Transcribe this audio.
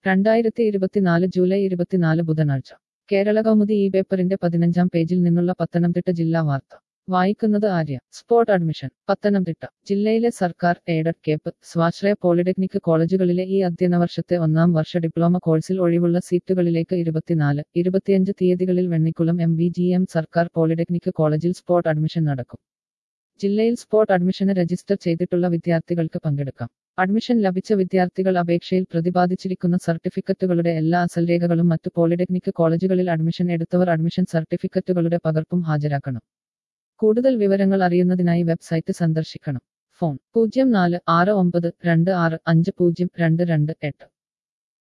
രണ്ടായിരത്തി ഇരുപത്തിനാല് ജൂലൈ ഇരുപത്തിനാല് ബുധനാഴ്ച കേരള കൗമുദി ഈ പേപ്പറിന്റെ പതിനഞ്ചാം പേജിൽ നിന്നുള്ള പത്തനംതിട്ട ജില്ലാ വാർത്ത വായിക്കുന്നത് ആര്യ സ്പോട്ട് അഡ്മിഷൻ പത്തനംതിട്ട ജില്ലയിലെ സർക്കാർ എയ്ഡഡ് കേപ്പ് സ്വാശ്രയ പോളിടെക്നിക് കോളേജുകളിലെ ഈ അധ്യയന വർഷത്തെ ഒന്നാം വർഷ ഡിപ്ലോമ കോഴ്സിൽ ഒഴിവുള്ള സീറ്റുകളിലേക്ക് ഇരുപത്തിനാല് ഇരുപത്തിയഞ്ച് തീയതികളിൽ Vennikulam M V G M സർക്കാർ പോളിടെക്നിക് കോളേജിൽ സ്പോട്ട് അഡ്മിഷൻ നടക്കും ജില്ലയിൽ സ്പോട്ട് അഡ്മിഷന് രജിസ്റ്റർ ചെയ്തിട്ടുള്ള വിദ്യാർത്ഥികൾക്ക് പങ്കെടുക്കാം അഡ്മിഷൻ ലഭിച്ച വിദ്യാർത്ഥികൾ അപേക്ഷയിൽ പ്രതിപാദിച്ചിരിക്കുന്ന സർട്ടിഫിക്കറ്റുകളുടെ എല്ലാ അസൽ രേഖകളും മറ്റു പോളിടെക്നിക് കോളേജുകളിൽ അഡ്മിഷൻ എടുത്തവർ അഡ്മിഷൻ സർട്ടിഫിക്കറ്റുകളുടെ പകർപ്പും ഹാജരാക്കണം കൂടുതൽ വിവരങ്ങൾ അറിയുന്നതിനായി വെബ്സൈറ്റ് സന്ദർശിക്കണം ഫോൺ പൂജ്യം നാല് ആറ് ഒമ്പത് രണ്ട് ആറ് അഞ്ച് പൂജ്യം രണ്ട് രണ്ട് എട്ട്